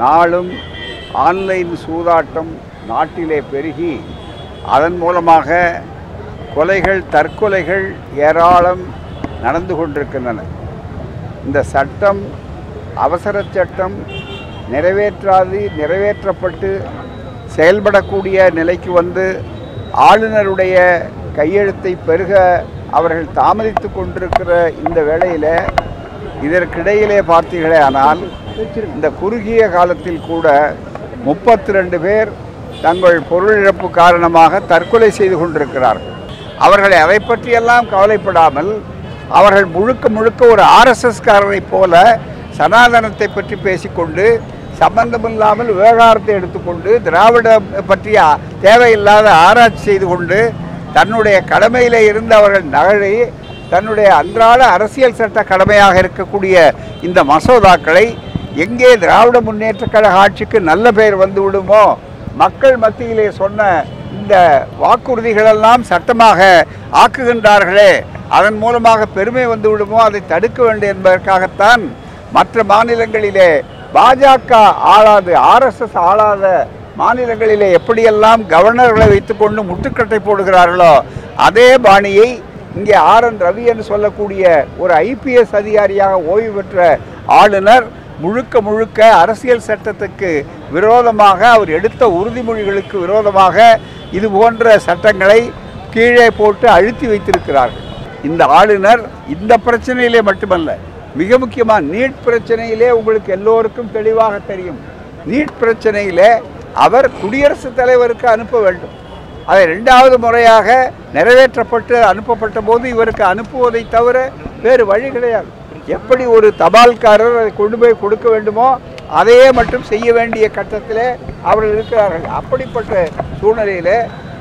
நாளும் ஆன்லைன் சூதாட்டம் நாட்டிலே பெருகி அதன் மூலமாக கொலைகள் தற்கொலைகள் ஏராளம் நடந்து கொண்டிருக்கின்றன இந்த சட்டம் அவசர சட்டம் நிறைவேற்றாது நிறைவேற்றப்பட்டு செயல்படக்கூடிய நிலைக்கு வந்து ஆளுநருடைய கையெழுத்தை பெருக அவர்கள் தாமதித்து கொண்டிருக்கிற இந்த வேளையில் இதற்கிடையிலே பார்த்தீர்களே ஆனால் இந்த குறுகிய காலத்தில் கூட முப்பத்தி ரெண்டு பேர் தங்கள் பொருள் இழப்பு காரணமாக தற்கொலை செய்து கொண்டிருக்கிறார்கள் அவர்களை அதை பற்றியெல்லாம் கவலைப்படாமல் அவர்கள் முழுக்க முழுக்க ஒரு ஆர்எஸ்எஸ்காரரைப் போல சனாதனத்தை பற்றி பேசிக்கொண்டு சம்பந்தமில்லாமல் விவகாரத்தை எடுத்துக்கொண்டு திராவிட பற்றிய தேவையில்லாத ஆராய்ச்சி செய்து கொண்டு தன்னுடைய கடமையிலே இருந்து அவர்கள் நகழி தன்னுடைய அன்றாட அரசியல் சட்ட கடமையாக இருக்கக்கூடிய இந்த மசோதாக்களை எங்கே திராவிட முன்னேற்றக் கழக ஆட்சிக்கு நல்ல பெயர் வந்து விடுமோ மக்கள் மத்தியிலே சொன்ன இந்த வாக்குறுதிகளெல்லாம் சட்டமாக ஆக்குகின்றார்களே அதன் மூலமாக பெருமை வந்து விடுமோ அதை தடுக்க வேண்டும் என்பதற்காகத்தான் மற்ற மாநிலங்களிலே பாஜக ஆளாது ஆர்எஸ்எஸ் ஆளாத மாநிலங்களிலே எப்படியெல்லாம் கவர்னர்களை வைத்துக்கொண்டு முட்டுக்கட்டை போடுகிறார்களோ அதே பாணியை இங்கே ஆர் என் ரவி என்று சொல்லக்கூடிய ஒரு ஐபிஎஸ் அதிகாரியாக ஓய்வு பெற்ற ஆளுநர் முழுக்க முழுக்க அரசியல் சட்டத்துக்கு விரோதமாக அவர் எடுத்த உறுதிமொழிகளுக்கு விரோதமாக இது போன்ற சட்டங்களை கீழே போட்டு அழுத்தி வைத்திருக்கிறார்கள் இந்த ஆளுநர் இந்த பிரச்சனையிலே மட்டுமல்ல மிக முக்கியமாக நீட் பிரச்சனையிலே உங்களுக்கு எல்லோருக்கும் தெளிவாக தெரியும் நீட் பிரச்சனையிலே அவர் குடியரசுத் தலைவருக்கு அனுப்ப வேண்டும் அதை ரெண்டாவது முறையாக நிறைவேற்றப்பட்டு அனுப்பப்பட்ட போது இவருக்கு அனுப்புவதை தவிர வேறு வழி கிடையாது எப்படி ஒரு தபால்காரர் அதை கொண்டு போய் கொடுக்க வேண்டுமோ அதையே மட்டும் செய்ய வேண்டிய கட்டத்திலே அவர்கள் இருக்கிறார்கள் அப்படிப்பட்ட சூழ்நிலையிலே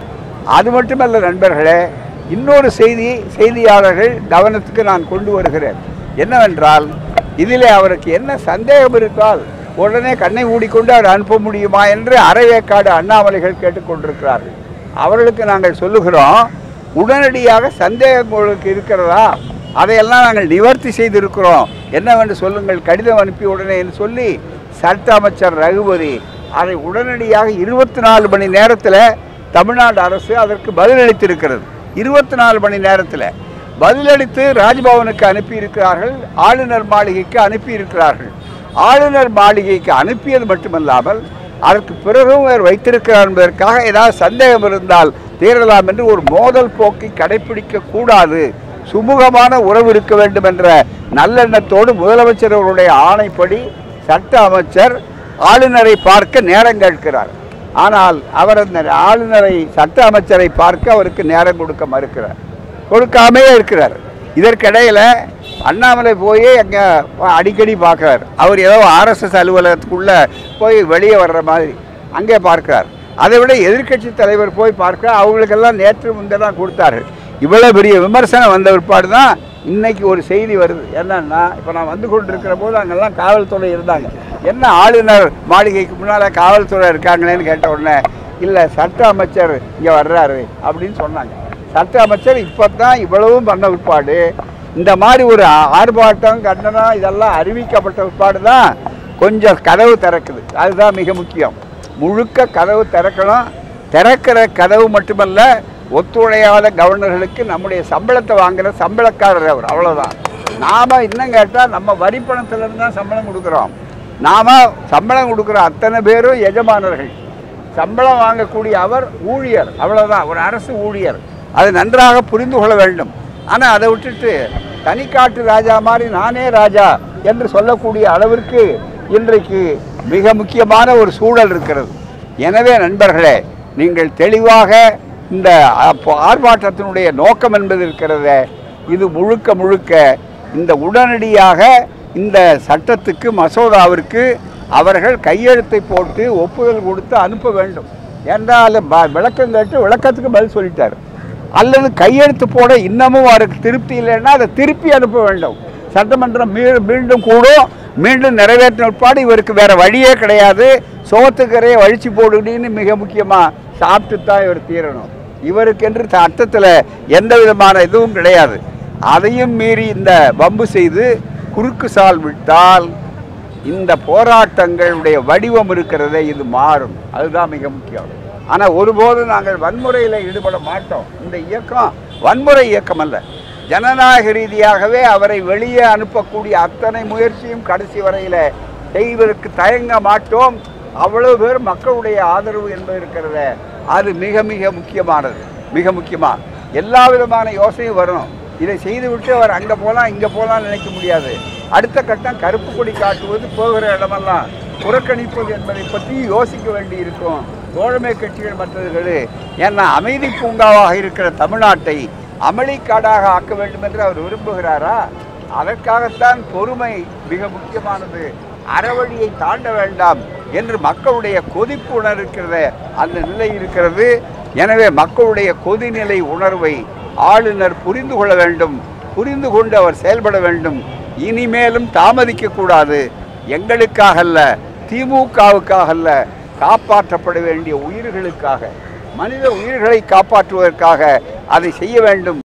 அது மட்டுமல்ல நண்பர்களே இன்னொரு செய்தி செய்தியாளர்கள் கவனத்துக்கு நான் கொண்டு வருகிறேன் என்னவென்றால் இதிலே அவருக்கு என்ன சந்தேகம் இருக்கால் உடனே கண்ணை மூடிக்கொண்டு அவர் அனுப்ப முடியுமா என்று அரைவேக்காடு அண்ணாமலைகள் கேட்டுக்கொண்டிருக்கிறார்கள் அவர்களுக்கு நாங்கள் சொல்லுகிறோம் உடனடியாக சந்தேகம் உங்களுக்கு இருக்கிறதா அதையெல்லாம் நாங்கள் நிவர்த்தி செய்திருக்கிறோம் என்னவென்று சொல்லுங்கள் கடிதம் அனுப்பி உடனே என்று சொல்லி சட்ட அமைச்சர் ரகுபதி அதை உடனடியாக இருபத்தி நாலு மணி நேரத்தில் தமிழ்நாடு அரசு அதற்கு பதிலளித்திருக்கிறது இருபத்தி நாலு மணி நேரத்தில் பதிலளித்து ராஜ்பவனுக்கு அனுப்பியிருக்கிறார்கள் ஆளுநர் மாளிகைக்கு அனுப்பியிருக்கிறார்கள் ஆளுநர் மாளிகைக்கு அனுப்பியது மட்டுமல்லாமல் அதற்கு பிறகும் அவர் வைத்திருக்கிறார் என்பதற்காக ஏதாவது சந்தேகம் இருந்தால் தீரலாம் என்று ஒரு மோதல் போக்கை கடைபிடிக்க கூடாது சுமூகமான உறவு இருக்க வேண்டும் என்ற நல்லெண்ணத்தோடு முதலமைச்சர் அவருடைய ஆணைப்படி சட்ட அமைச்சர் ஆளுநரை பார்க்க நேரம் கேட்கிறார் ஆனால் அவர் அந்த ஆளுநரை சட்ட அமைச்சரை பார்க்க அவருக்கு நேரம் கொடுக்க மறுக்கிறார் கொடுக்காமே இருக்கிறார் இதற்கிடையில் அண்ணாமலை போய் அங்கே அடிக்கடி பார்க்குறார் அவர் ஏதோ ஆர்எஸ்எஸ் அலுவலகத்துக்குள்ளே போய் வெளியே வர்ற மாதிரி அங்கே பார்க்கிறார் அதை விட எதிர்க்கட்சி தலைவர் போய் பார்க்க அவங்களுக்கெல்லாம் நேற்று முந்தையெல்லாம் கொடுத்தார்கள் இவ்வளோ பெரிய விமர்சனம் வந்த பிற்பாடு தான் இன்னைக்கு ஒரு செய்தி வருது என்னன்னா இப்போ நான் வந்து கொண்டிருக்கிற போது அங்கெல்லாம் காவல்துறை இருந்தாங்க என்ன ஆளுநர் மாளிகைக்கு முன்னால் காவல்துறை இருக்காங்களேன்னு கேட்ட உடனே இல்லை சட்ட அமைச்சர் இங்கே வர்றாரு அப்படின்னு சொன்னாங்க சட்ட அமைச்சர் இப்போ தான் இவ்வளவும் பண்ண பிற்பாடு இந்த மாதிரி ஒரு ஆர்ப்பாட்டம் கண்டனம் இதெல்லாம் அறிவிக்கப்பட்ட பிற்பாடு தான் கொஞ்சம் கதவு திறக்குது அதுதான் மிக முக்கியம் முழுக்க கதவு திறக்கணும் திறக்கிற கதவு மட்டுமல்ல ஒத்துழையாத கவர்னர்களுக்கு நம்முடைய சம்பளத்தை வாங்குற சம்பளக்காரர் அவர் அவ்வளோதான் நாம் இன்னும் கேட்டால் நம்ம வரி பணத்திலிருந்து தான் சம்பளம் கொடுக்குறோம் நாம் சம்பளம் கொடுக்குற அத்தனை பேரும் எஜமானர்கள் சம்பளம் வாங்கக்கூடிய அவர் ஊழியர் அவ்வளோதான் ஒரு அரசு ஊழியர் அதை நன்றாக புரிந்து கொள்ள வேண்டும் ஆனால் அதை விட்டுட்டு தனிக்காட்டு ராஜா மாதிரி நானே ராஜா என்று சொல்லக்கூடிய அளவிற்கு இன்றைக்கு மிக முக்கியமான ஒரு சூழல் இருக்கிறது எனவே நண்பர்களே நீங்கள் தெளிவாக இந்த அப்போ ஆர்ப்பாட்டத்தினுடைய நோக்கம் என்பது இருக்கிறதே இது முழுக்க முழுக்க இந்த உடனடியாக இந்த சட்டத்துக்கு மசோதாவிற்கு அவர்கள் கையெழுத்தை போட்டு ஒப்புதல் கொடுத்து அனுப்ப வேண்டும் என்றால் ப- விளக்கம் கேட்டு விளக்கத்துக்கு பதில் சொல்லிட்டார் அல்லது கையெழுத்து போட இன்னமும் அவருக்கு திருப்தி இல்லைன்னா அதை திருப்பி அனுப்ப வேண்டும் சட்டமன்றம் மீ மீண்டும் கூடும் மீண்டும் நிறைவேற்றின உட்பாடு இவருக்கு வேற வழியே கிடையாது சோத்துக்கரையை வழிச்சு போடுன்னு மிக முக்கியமாக சாப்பிட்டு தான் இவர் தீரணும் இவருக்கென்று சட்டத்தில் எந்த விதமான இதுவும் கிடையாது அதையும் மீறி இந்த வம்பு செய்து குறுக்கு சால் விட்டால் இந்த போராட்டங்களுடைய வடிவம் இருக்கிறதே இது மாறும் அதுதான் மிக முக்கியம் ஆனால் ஒருபோதும் நாங்கள் வன்முறையில் ஈடுபட மாட்டோம் இந்த இயக்கம் வன்முறை இயக்கம் அல்ல ஜனநாயக ரீதியாகவே அவரை வெளியே அனுப்பக்கூடிய அத்தனை முயற்சியும் கடைசி வரையில் செய்வதற்கு தயங்க மாட்டோம் அவ்வளவு பேர் மக்களுடைய ஆதரவு என்பது இருக்கிறத அது மிக மிக முக்கியமானது மிக முக்கியமாக எல்லா விதமான யோசனையும் வரும் இதை செய்துவிட்டு அவர் அங்கே போகலாம் இங்கே போகலாம்னு நினைக்க முடியாது அடுத்த கட்டம் கருப்பு கொடி காட்டுவது போகிற இடமெல்லாம் புறக்கணிப்பது என்பதை பற்றி யோசிக்க வேண்டி இருக்கும் தோழமை கட்சிகள் மற்றவர்கள் ஏன்னா அமைதி பூங்காவாக இருக்கிற தமிழ்நாட்டை அமளிக்காடாக ஆக்க வேண்டும் என்று அவர் விரும்புகிறாரா அதற்காகத்தான் பொறுமை மிக முக்கியமானது அறவழியை தாண்ட வேண்டாம் என்று மக்களுடைய கொதிப்பு உணர்வு இருக்கிறத அந்த நிலை இருக்கிறது எனவே மக்களுடைய கொதிநிலை உணர்வை ஆளுநர் புரிந்து கொள்ள வேண்டும் புரிந்து கொண்டு அவர் செயல்பட வேண்டும் இனிமேலும் தாமதிக்க கூடாது எங்களுக்காக அல்ல திமுகவுக்காக அல்ல காப்பாற்றப்பட வேண்டிய உயிர்களுக்காக மனித உயிர்களை காப்பாற்றுவதற்காக அதை செய்ய வேண்டும்